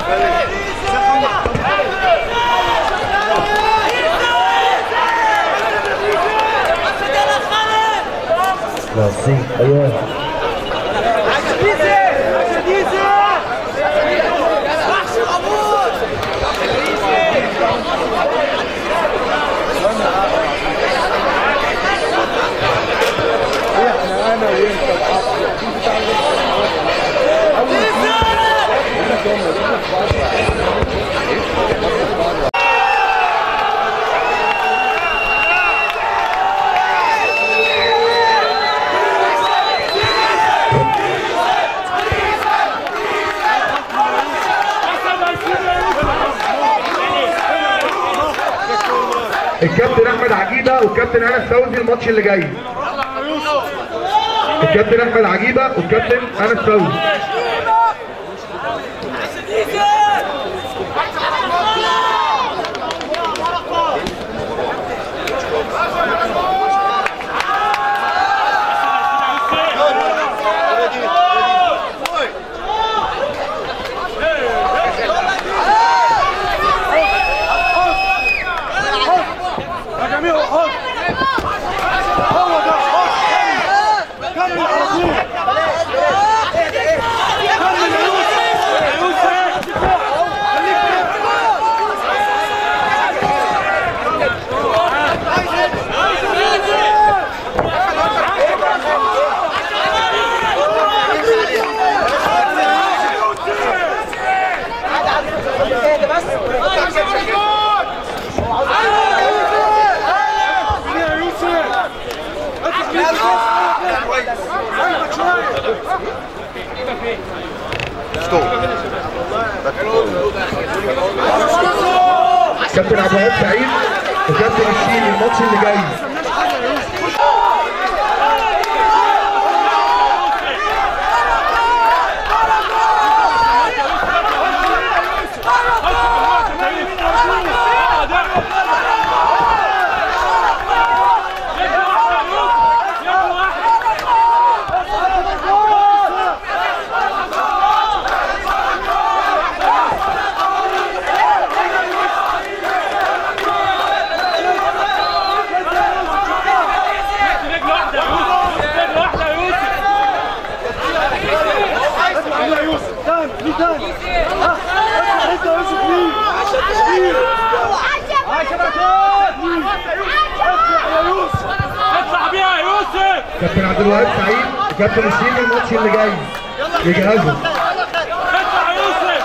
لا سي ايوه الكابتن احمد عجيبه والكابتن انس فوزي الماتش اللي جاي الكابتن احمد عجيبه والكابتن انس فوزي كابتن عبد الوهاب سعيد وكابتن الشيني الماتش اللي جاي اطلع بيها يا يوسف كابتن عبد الوهاب سعيد وكابتن الشيني الماتش اللي جاي يجهزوا اطلع يا يوسف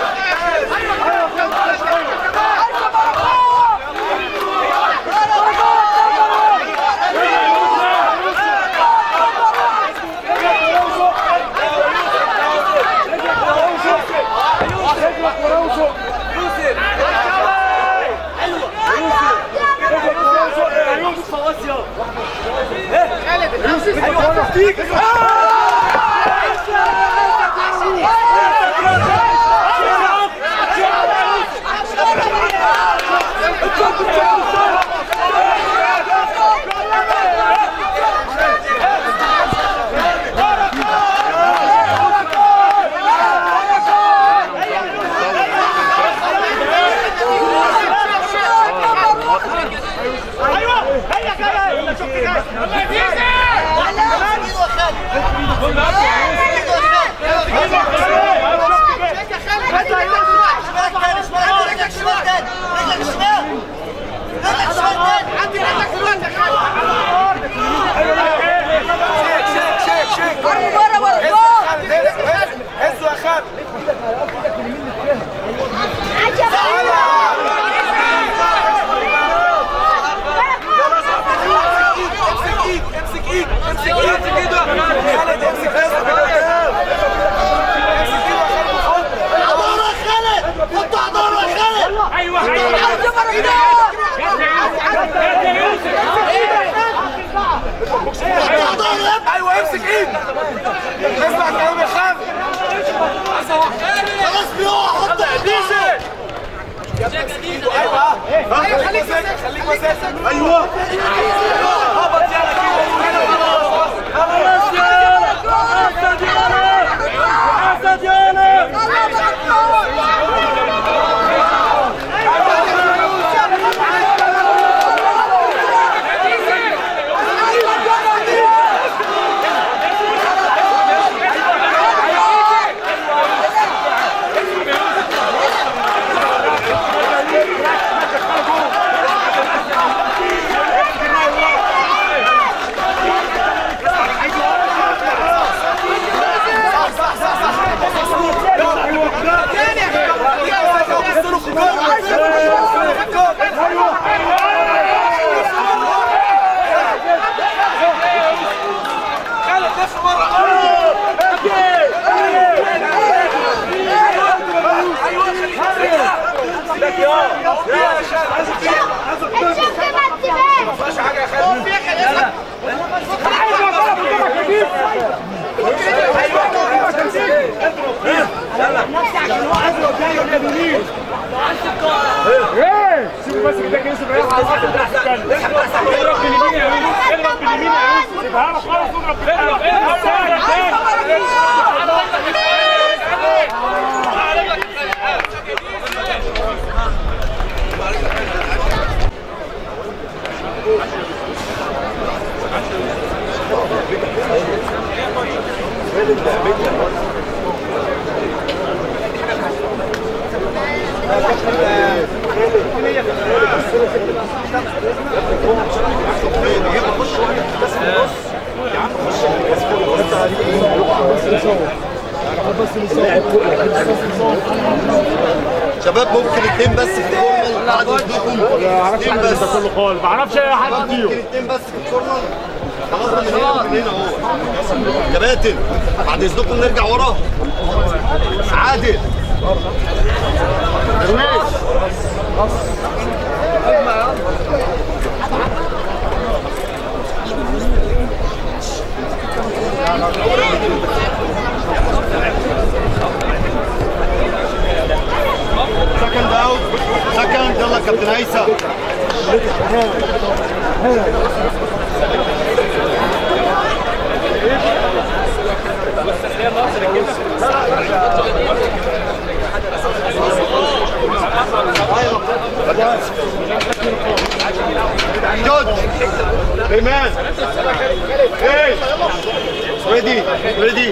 ايوه ايوه يا يوسف ايوه امسك ايد اسمع كلام الخام خلاص بيقع حط ايديك ايوه ايوه خليك مساك خليك مساك ايوه هبط يلا كده خلاص يلا اسد يلا اسد يلا ايه سيبوا بس كده يوسف رايح على الارض اضرب باليمين يا يوسف اضرب باليمين يا يوسف سيبها له خالص واضرب باليمين شباب ممكن اتنين بس في الكورنر بعد اذنكم اتنين بس كله خالص ما اعرفش اي حد شباب فيهم ممكن اتنين بس في الكورنر خلاص من هنا من هنا اهو كباتن بعد اذنكم نرجع ورا عادل درويش سكند اوت سكند يلا كابتن هيثم جود ايمان ايه ريدي ريدي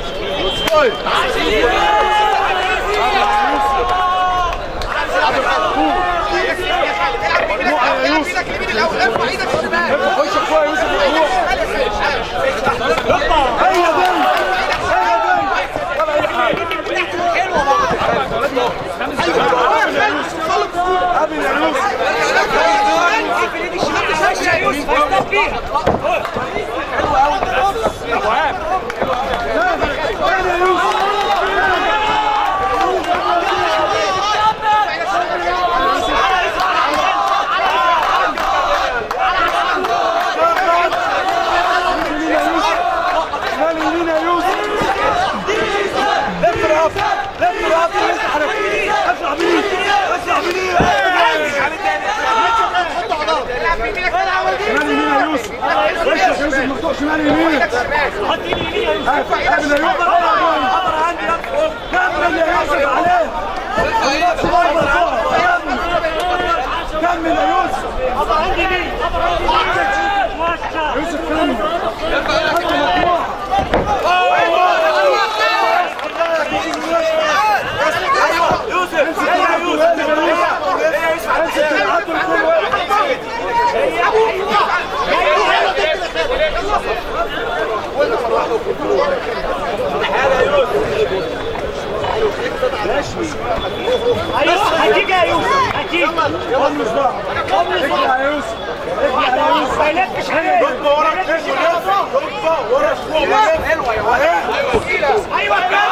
هتيجي يا يوسف هتيجي قمص بقى قمص بقى يا يوسف اطلع يا يوسف ما يلفش عليك ركبه ورا كتفه ركبه ورا شويه حلوه يا ولد ايوه كده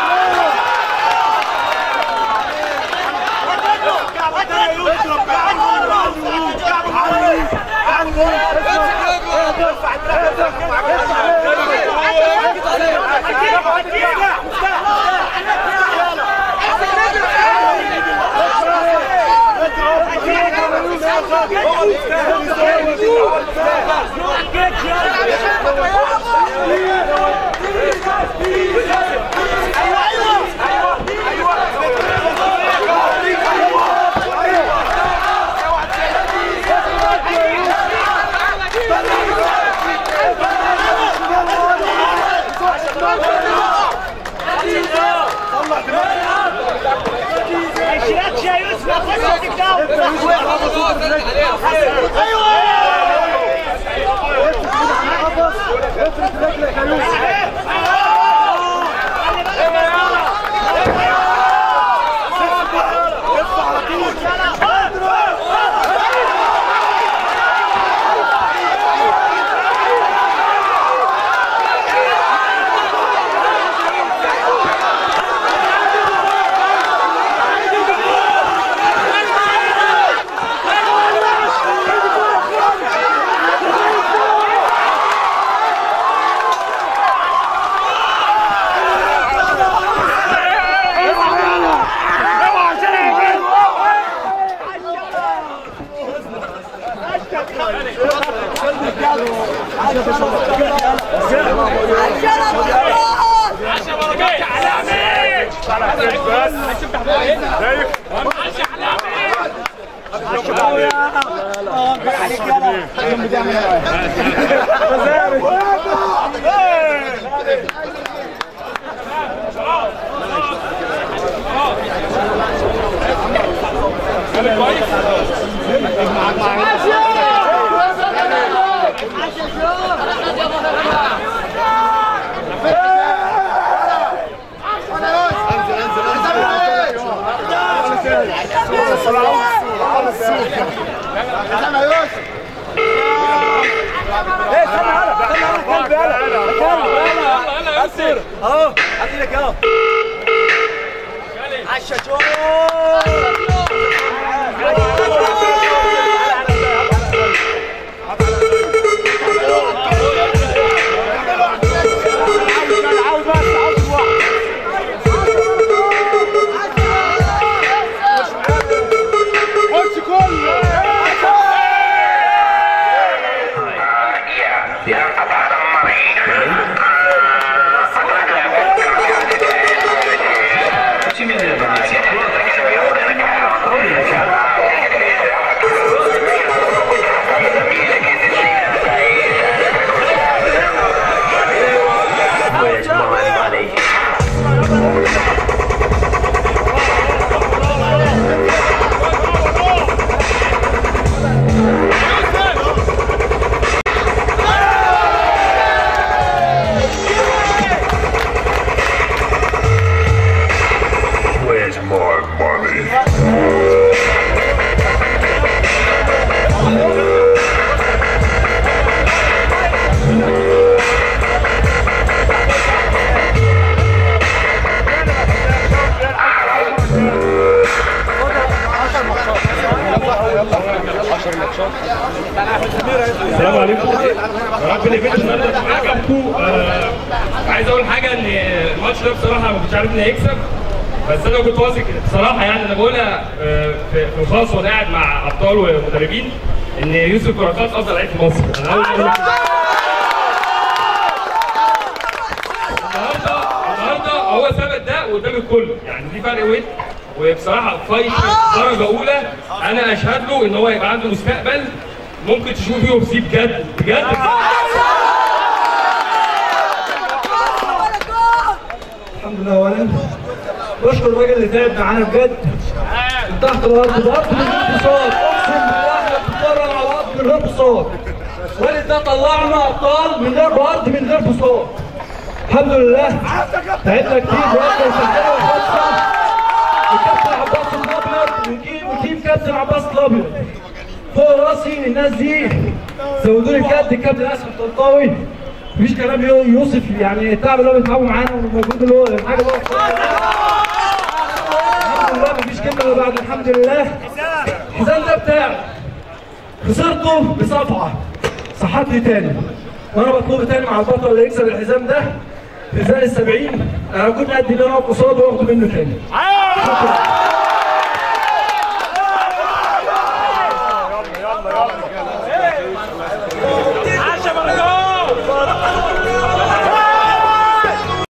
هيشيلكش يا يوسف هتخش يا اهو هات لك اهو عشا عاوز بس عاوز واحد خش كله Where's my money? السلام عليكم يا رب الايفنت النهارده يكون عجبكم آه، عايز اقول حاجه ان الماتش ده بصراحه ما كنتش عارف انه هيكسب بس انا كنت واثق بصراحه يعني انا بقولها آه، في في الخاص وانا قاعد مع ابطال ومدربين ان يوسف بركات افضل لعيب في مصر انا اول مره النهارده النهارده هو ثبت ده قدام الكل يعني دي فرق ويت وبصراحه فايت درجه اولى انا اشهد له ان هو يبقى عنده مستقبل ممكن تشوف فيه وفي بجد بجد الحمد لله اولا بشكر الراجل اللي تعب معانا بجد من تحت الارض ضرب من غير بصوت اقسم بالله احنا بنتمرن على الارض من غير بصوت والد ده طلعنا ابطال من غير بارد من غير بصوت الحمد لله تعبنا كتير دلوقتي وسجلنا الخمسه وكابتن عباس الابيض وتيم وتيم كابتن عباس الابيض فوق راسي الناس دي زودوا لي الكابتن الكابتن اسف الطنطاوي مفيش كلام يو- يوصف يعني التعب اللي هو بيتعبوا معانا والمجهود اللي هو الحاجه اللي هو الحمد لله مفيش كلمه الا بعد الحمد لله الحزام ده بتاعي خسرته بصفعه صحت لي تاني وانا بطلب تاني مع البطل اللي يكسب الحزام ده في زي السبعين انا كنت قد اللي انا اقف قصاده واخده منه تاني شكرا